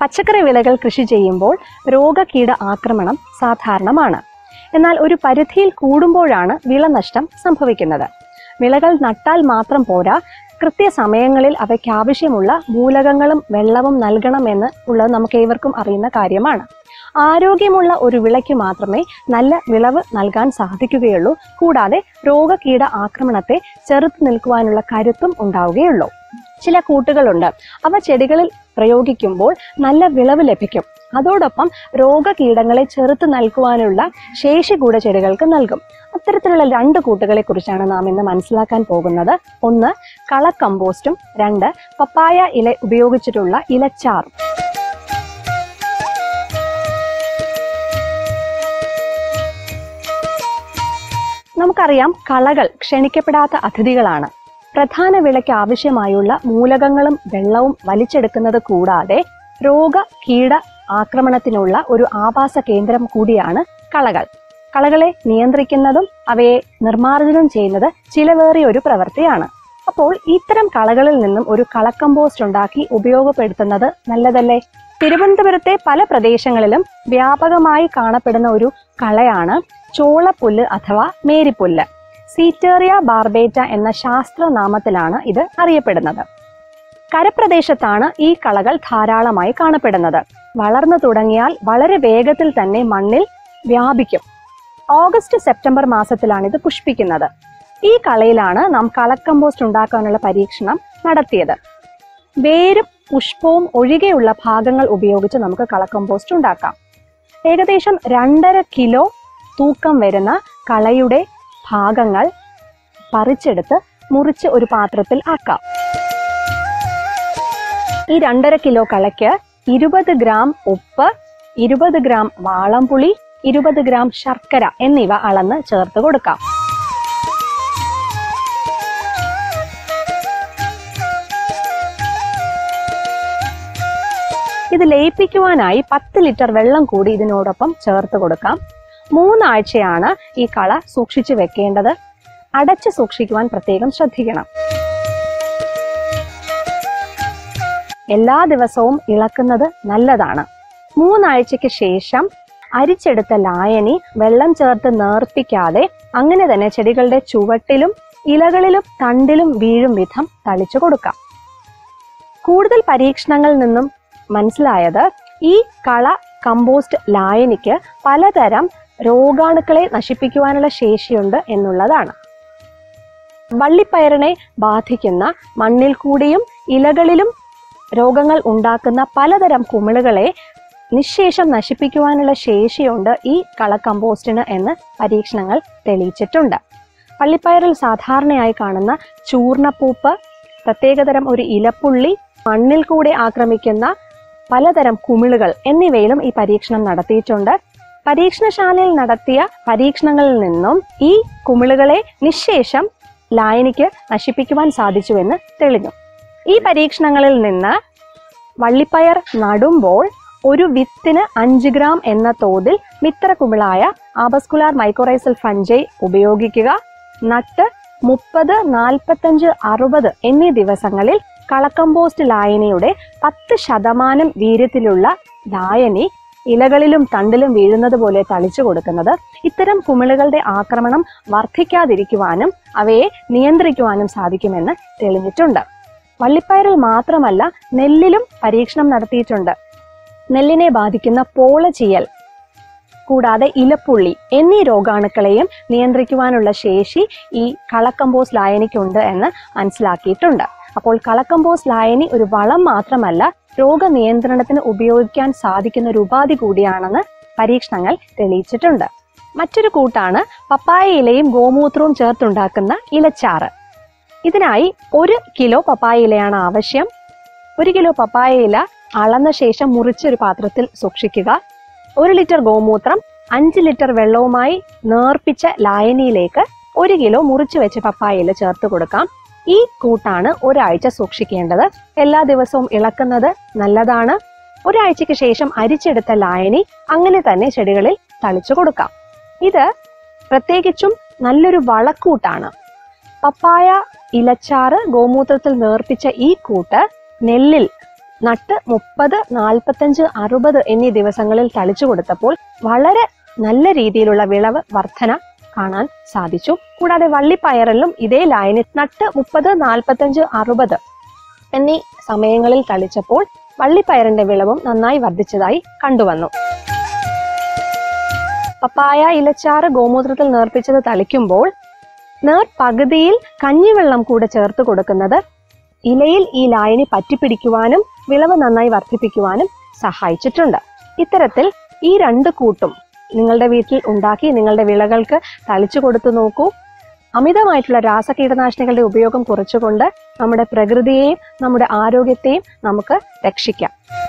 പച്ചക്കറി വിളകൾ കൃഷി ചെയ്യുമ്പോൾ രോഗകീട ആക്രമണം സാധാരണമാണ് എന്നാൽ ഒരു പരിധിയിൽ കൂടുമ്പോഴാണ് വിളനഷ്ടം സംഭവിക്കുന്നത് വിളകൾ നട്ടാൽ മാത്രം പോരാ കൃത്യസമയങ്ങളിൽ അവയ്ക്ക് ആവശ്യമുള്ള മൂലകങ്ങളും വെള്ളവും നൽകണമെന്ന് ഉള്ളത് നമുക്ക് ഏവർക്കും അറിയുന്ന കാര്യമാണ് ആരോഗ്യമുള്ള ഒരു വിളയ്ക്ക് മാത്രമേ നല്ല വിളവ് നൽകാൻ സാധിക്കുകയുള്ളൂ കൂടാതെ രോഗകീട ആക്രമണത്തെ ചെറുത്തു നിൽക്കുവാനുള്ള കരുത്തും ഉണ്ടാവുകയുള്ളൂ ചില കൂട്ടുകളുണ്ട് അവ ചെടികളിൽ പ്രയോഗിക്കുമ്പോൾ നല്ല വിളവ് ലഭിക്കും അതോടൊപ്പം രോഗകീടങ്ങളെ ചെറുത്തു നൽകുവാനുള്ള ശേഷി കൂടെ ചെടികൾക്ക് നൽകും അത്തരത്തിലുള്ള രണ്ട് കൂട്ടുകളെ കുറിച്ചാണ് നാം ഇന്ന് മനസ്സിലാക്കാൻ പോകുന്നത് ഒന്ന് കള കമ്പോസ്റ്റും രണ്ട് പപ്പായ ഇല ഉപയോഗിച്ചിട്ടുള്ള ഇലച്ചാറും നമുക്കറിയാം കളകൾ ക്ഷണിക്കപ്പെടാത്ത അതിഥികളാണ് പ്രധാന വിളയ്ക്ക് ആവശ്യമായുള്ള മൂലകങ്ങളും വെള്ളവും വലിച്ചെടുക്കുന്നത് കൂടാതെ രോഗ കീട ആക്രമണത്തിനുള്ള ഒരു ആവാസ കേന്ദ്രം കൂടിയാണ് കളകൾ കളകളെ നിയന്ത്രിക്കുന്നതും അവയെ നിർമ്മാർജ്ജനം ചെയ്യുന്നത് ചിലവേറിയ ഒരു പ്രവൃത്തിയാണ് അപ്പോൾ ഇത്തരം കളകളിൽ നിന്നും ഒരു കളക്കമ്പോസ്റ്റ് ഉണ്ടാക്കി ഉപയോഗപ്പെടുത്തുന്നത് നല്ലതല്ലേ തിരുവനന്തപുരത്തെ പല പ്രദേശങ്ങളിലും വ്യാപകമായി കാണപ്പെടുന്ന ഒരു കളയാണ് ചോളപ്പുല്ല് അഥവാ മേരിപ്പുല്ല് സീറ്റേറിയ ബാർബേറ്റ എന്ന ശാസ്ത്രനാമത്തിലാണ് ഇത് അറിയപ്പെടുന്നത് കരപ്രദേശത്താണ് ഈ കളകൾ ധാരാളമായി കാണപ്പെടുന്നത് വളർന്നു തുടങ്ങിയാൽ വളരെ വേഗത്തിൽ തന്നെ മണ്ണിൽ വ്യാപിക്കും ഓഗസ്റ്റ് സെപ്റ്റംബർ മാസത്തിലാണ് ഇത് പുഷ്പിക്കുന്നത് ഈ കളയിലാണ് നാം കളക്കമ്പോസ്റ്റ് ഉണ്ടാക്കാനുള്ള പരീക്ഷണം നടത്തിയത് വേരും പുഷ്പവും ഒഴികെയുള്ള ഭാഗങ്ങൾ ഉപയോഗിച്ച് നമുക്ക് കളക്കമ്പോസ്റ്റ് ഉണ്ടാക്കാം ഏകദേശം രണ്ടര കിലോ തൂക്കം വരുന്ന കളയുടെ ഭാഗങ്ങൾ പറിച്ചെടുത്ത് മുറിച്ച് ഒരു പാത്രത്തിൽ ആക്കാം ഈ രണ്ടര കിലോ കളയ്ക്ക് ഇരുപത് ഗ്രാം ഉപ്പ് ഇരുപത് ഗ്രാം വാളംപുളി ഇരുപത് ഗ്രാം ശർക്കര എന്നിവ അളന്ന് ചേർത്ത് കൊടുക്കാം ഇത് ലയിപ്പിക്കുവാനായി പത്ത് ലിറ്റർ വെള്ളം കൂടി ഇതിനോടൊപ്പം ചേർത്ത് കൊടുക്കാം മൂന്നാഴ്ചയാണ് ഈ കള സൂക്ഷിച്ചു വെക്കേണ്ടത് അടച്ചു സൂക്ഷിക്കുവാൻ പ്രത്യേകം ശ്രദ്ധിക്കണം എല്ലാ ദിവസവും ഇളക്കുന്നത് നല്ലതാണ് മൂന്നാഴ്ചയ്ക്ക് ശേഷം അരിച്ചെടുത്ത ലായനി വെള്ളം ചേർത്ത് നേർപ്പിക്കാതെ അങ്ങനെ തന്നെ ചെടികളുടെ ചുവട്ടിലും ഇലകളിലും തണ്ടിലും വീഴും വിധം തളിച്ചു കൊടുക്കാം കൂടുതൽ പരീക്ഷണങ്ങളിൽ നിന്നും മനസ്സിലായത് ഈ കള കമ്പോസ്റ്റ് ലായനിക്ക് പലതരം രോഗാണുക്കളെ നശിപ്പിക്കുവാനുള്ള ശേഷിയുണ്ട് എന്നുള്ളതാണ് വള്ളിപ്പയറിനെ ബാധിക്കുന്ന മണ്ണിൽ കൂടിയും ഇലകളിലും രോഗങ്ങൾ ഉണ്ടാക്കുന്ന പലതരം കുമിളുകളെ നിശേഷം നശിപ്പിക്കുവാനുള്ള ശേഷിയുണ്ട് ഈ കള കമ്പോസ്റ്റിന് എന്ന് പരീക്ഷണങ്ങൾ തെളിയിച്ചിട്ടുണ്ട് പള്ളിപ്പയറിൽ സാധാരണയായി കാണുന്ന ചൂർണപ്പൂപ്പ് പ്രത്യേകതരം ഒരു ഇലപ്പുള്ളി മണ്ണിൽ കൂടെ ആക്രമിക്കുന്ന പലതരം കുമിളുകൾ എന്നിവയിലും ഈ പരീക്ഷണം നടത്തിയിട്ടുണ്ട് പരീക്ഷണശാലയിൽ നടത്തിയ പരീക്ഷണങ്ങളിൽ നിന്നും ഈ കുമിളുകളെ നിശേഷം ലായനിക്ക് നശിപ്പിക്കുവാൻ സാധിച്ചുവെന്ന് തെളിഞ്ഞു ഈ പരീക്ഷണങ്ങളിൽ നിന്ന് വള്ളിപ്പയർ നടുമ്പോൾ ഒരു വിത്തിന് അഞ്ച് ഗ്രാം എന്ന തോതിൽ മിത്രകുമിളായ ആബസ്കുലാർ മൈക്കോറൈസൽ ഫഞ്ചൈ ഉപയോഗിക്കുക നട്ട് മുപ്പത് നാൽപ്പത്തഞ്ച് അറുപത് എന്നീ ദിവസങ്ങളിൽ കളക്കമ്പോസ്റ്റ് ലായനിയുടെ പത്ത് ശതമാനം വീര്യത്തിലുള്ള ലായനി ഇലകളിലും തണ്ടിലും വീഴുന്നത് പോലെ തളിച്ചു കൊടുക്കുന്നത് ഇത്തരം കുമിളുകളുടെ ആക്രമണം വർദ്ധിക്കാതിരിക്കുവാനും അവയെ നിയന്ത്രിക്കുവാനും സാധിക്കുമെന്ന് തെളിഞ്ഞിട്ടുണ്ട് വള്ളിപ്പയറിൽ മാത്രമല്ല നെല്ലിലും പരീക്ഷണം നടത്തിയിട്ടുണ്ട് നെല്ലിനെ ബാധിക്കുന്ന പോളചിയൽ കൂടാതെ ഇലപ്പുള്ളി എന്നീ രോഗാണുക്കളെയും നിയന്ത്രിക്കുവാനുള്ള ശേഷി ഈ കളക്കമ്പോസ് ലായനിക്കുണ്ട് എന്ന് മനസ്സിലാക്കിയിട്ടുണ്ട് അപ്പോൾ കളക്കമ്പോസ് ലായനി ഒരു വളം മാത്രമല്ല രോഗനിയന്ത്രണത്തിന് ഉപയോഗിക്കാൻ സാധിക്കുന്ന ഒരു ഉപാധി കൂടിയാണെന്ന് പരീക്ഷണങ്ങൾ തെളിയിച്ചിട്ടുണ്ട് മറ്റൊരു കൂട്ടാണ് പപ്പായ ഇലയും ഗോമൂത്രവും ചേർത്തുണ്ടാക്കുന്ന ഇലച്ചാറ് ഇതിനായി ഒരു കിലോ പപ്പായ ഇലയാണ് ആവശ്യം ഒരു കിലോ പപ്പായ ഇല അളന്ന ശേഷം മുറിച്ചൊരു പാത്രത്തിൽ സൂക്ഷിക്കുക ഒരു ലിറ്റർ ഗോമൂത്രം അഞ്ച് ലിറ്റർ വെള്ളവുമായി നേർപ്പിച്ച ലായനിയിലേക്ക് ഒരു കിലോ മുറിച്ചു വെച്ച പപ്പായ ഇല ചേർത്ത് കൊടുക്കാം ഈ കൂട്ടാണ് ഒരാഴ്ച സൂക്ഷിക്കേണ്ടത് എല്ലാ ദിവസവും ഇളക്കുന്നത് നല്ലതാണ് ഒരാഴ്ചയ്ക്ക് ശേഷം അരിച്ചെടുത്ത ലായനി അങ്ങനെ തന്നെ ചെടികളിൽ തളിച്ചു കൊടുക്കാം ഇത് പ്രത്യേകിച്ചും നല്ലൊരു വളക്കൂട്ടാണ് പപ്പായ ഇലച്ചാറ് ഗോമൂത്രത്തിൽ നേർപ്പിച്ച ഈ കൂട്ട് നെല്ലിൽ നട്ട് മുപ്പത് നാൽപ്പത്തഞ്ച് അറുപത് എന്നീ ദിവസങ്ങളിൽ തളിച്ചു കൊടുത്തപ്പോൾ വളരെ നല്ല രീതിയിലുള്ള വിളവ് വർധന കാണാൻ സാധിച്ചു കൂടാതെ വള്ളിപ്പയറിലും ഇതേ ലൈന് നട്ട് മുപ്പത് നാൽപ്പത്തഞ്ച് അറുപത് എന്നീ സമയങ്ങളിൽ തളിച്ചപ്പോൾ വള്ളിപ്പയറിന്റെ വിളവും നന്നായി വർദ്ധിച്ചതായി കണ്ടുവന്നു പപ്പായ ഇലച്ചാറ് ഗോമൂത്രത്തിൽ നേർപ്പിച്ചത് തളിക്കുമ്പോൾ നേർ പകുതിയിൽ കഞ്ഞിവെള്ളം കൂടെ ചേർത്ത് കൊടുക്കുന്നത് ഇലയിൽ ഈ ലായനി പറ്റിപ്പിടിക്കുവാനും വിളവ് നന്നായി വർദ്ധിപ്പിക്കുവാനും സഹായിച്ചിട്ടുണ്ട് ഇത്തരത്തിൽ ഈ രണ്ട് കൂട്ടും നിങ്ങളുടെ വീട്ടിൽ ഉണ്ടാക്കി നിങ്ങളുടെ വിളകൾക്ക് തളിച്ചു കൊടുത്തു നോക്കൂ അമിതമായിട്ടുള്ള രാസകീടനാശിനികളുടെ ഉപയോഗം കുറച്ചുകൊണ്ട് നമ്മുടെ പ്രകൃതിയെയും നമ്മുടെ ആരോഗ്യത്തെയും നമുക്ക് രക്ഷിക്കാം